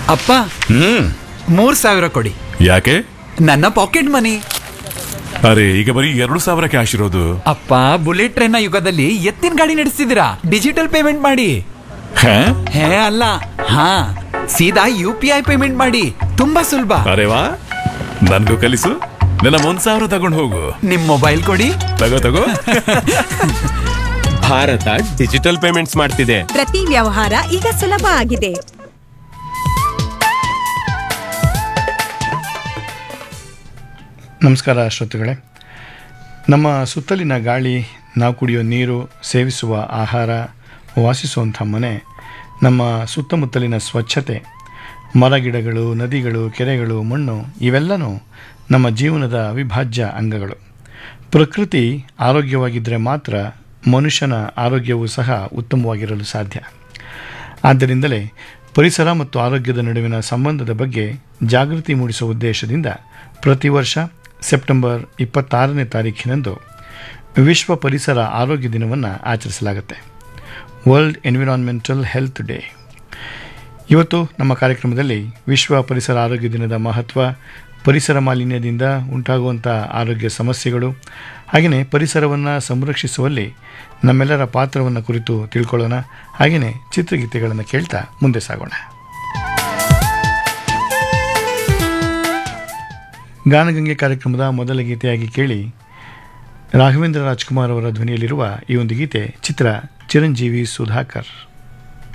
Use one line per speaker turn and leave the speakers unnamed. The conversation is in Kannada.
ಅಪ್ಪ
ಹ್ಮ್
ಮೂರ್ ಸಾವಿರ ಕೊಡಿ
ಯಾಕೆ
ನನ್ನ ಪಾಕೆಟ್ ಮನಿ
ಅರೆ ಈಗ ಬರೀ ಎರಡು ಸಾವಿರ ಕ್ಯಾಶ್ ಇರೋದು
ಅಪ್ಪ ಬುಲೆಟ್ ಟ್ರೈನ್ ಯುಗದಲ್ಲಿ ಎತ್ತಿನ ಗಾಡಿ ನಡೆಸ್ತಿದ್ದೀರಾ ಡಿಜಿಟಲ್ ಪೇಮೆಂಟ್ ಮಾಡಿ
ಹಾ?
ಹೇ ಅಲ್ಲ ಹಾ ಸೀದಾ ಯು ಪಿ ಐ ಪೇಮೆಂಟ್ ಮಾಡಿ ತುಂಬಾ ಸುಲಭ
ಅರೆ ವಾ ನನ್ಗೂ ಕಲಿಸು ನನ್ನ ಒಂದ್ ಸಾವಿರ ತಗೊಂಡು ಹೋಗು
ನಿಮ್ ಮೊಬೈಲ್ ಕೊಡಿ
ತಗೋ ತಗೋ
ಭಾರತ ಡಿಜಿಟಲ್ ಪೇಮೆಂಟ್ಸ್ ಮಾಡ್ತಿದೆ
ಪ್ರತಿ ವ್ಯವಹಾರ ಈಗ ಸುಲಭ ಆಗಿದೆ
ನಮಸ್ಕಾರ ಶ್ರೋತೃಗಳೇ ನಮ್ಮ ಸುತ್ತಲಿನ ಗಾಳಿ ನಾವು ಕುಡಿಯೋ ನೀರು ಸೇವಿಸುವ ಆಹಾರ ವಾಸಿಸುವಂಥ ಮನೆ ನಮ್ಮ ಸುತ್ತಮುತ್ತಲಿನ ಸ್ವಚ್ಛತೆ ಮರಗಿಡಗಳು ನದಿಗಳು ಕೆರೆಗಳು ಮಣ್ಣು ಇವೆಲ್ಲನೂ ನಮ್ಮ ಜೀವನದ ಅವಿಭಾಜ್ಯ ಅಂಗಗಳು ಪ್ರಕೃತಿ ಆರೋಗ್ಯವಾಗಿದ್ದರೆ ಮಾತ್ರ ಮನುಷ್ಯನ ಆರೋಗ್ಯವೂ ಸಹ ಉತ್ತಮವಾಗಿರಲು ಸಾಧ್ಯ ಆದ್ದರಿಂದಲೇ ಪರಿಸರ ಮತ್ತು ಆರೋಗ್ಯದ ನಡುವಿನ ಸಂಬಂಧದ ಬಗ್ಗೆ ಜಾಗೃತಿ ಮೂಡಿಸುವ ಉದ್ದೇಶದಿಂದ ಪ್ರತಿ ವರ್ಷ ಸೆಪ್ಟೆಂಬರ್ ಇಪ್ಪತ್ತಾರನೇ ತಾರೀಖಿನಂದು ವಿಶ್ವ ಪರಿಸರ ಆರೋಗ್ಯ ದಿನವನ್ನು ಆಚರಿಸಲಾಗುತ್ತೆ ವರ್ಲ್ಡ್ ಎನ್ವಿರಾನ್ಮೆಂಟಲ್ ಹೆಲ್ತ್ ಡೇ ಇವತ್ತು ನಮ್ಮ ಕಾರ್ಯಕ್ರಮದಲ್ಲಿ ವಿಶ್ವ ಪರಿಸರ ಆರೋಗ್ಯ ದಿನದ ಮಹತ್ವ ಪರಿಸರ ಮಾಲಿನ್ಯದಿಂದ ಉಂಟಾಗುವಂಥ ಆರೋಗ್ಯ ಸಮಸ್ಯೆಗಳು ಹಾಗೆಯೇ ಪರಿಸರವನ್ನು ಸಂರಕ್ಷಿಸುವಲ್ಲಿ ನಮ್ಮೆಲ್ಲರ ಪಾತ್ರವನ್ನು ಕುರಿತು ತಿಳ್ಕೊಳ್ಳೋಣ ಹಾಗೆಯೇ ಚಿತ್ರಗೀತೆಗಳನ್ನು ಕೇಳ್ತಾ ಮುಂದೆ ಸಾಗೋಣ ಗಾನಗಂಗೆ ಕಾರ್ಯಕ್ರಮದ ಮೊದಲ ಗೀತೆಯಾಗಿ ಕೇಳಿ ರಾಘವೇಂದ್ರ ರಾಜ್ಕುಮಾರ್ ಅವರ ಧ್ವನಿಯಲ್ಲಿರುವ ಈ ಒಂದು ಗೀತೆ ಚಿತ್ರ ಚಿರಂಜೀವಿ ಸುಧಾಕರ್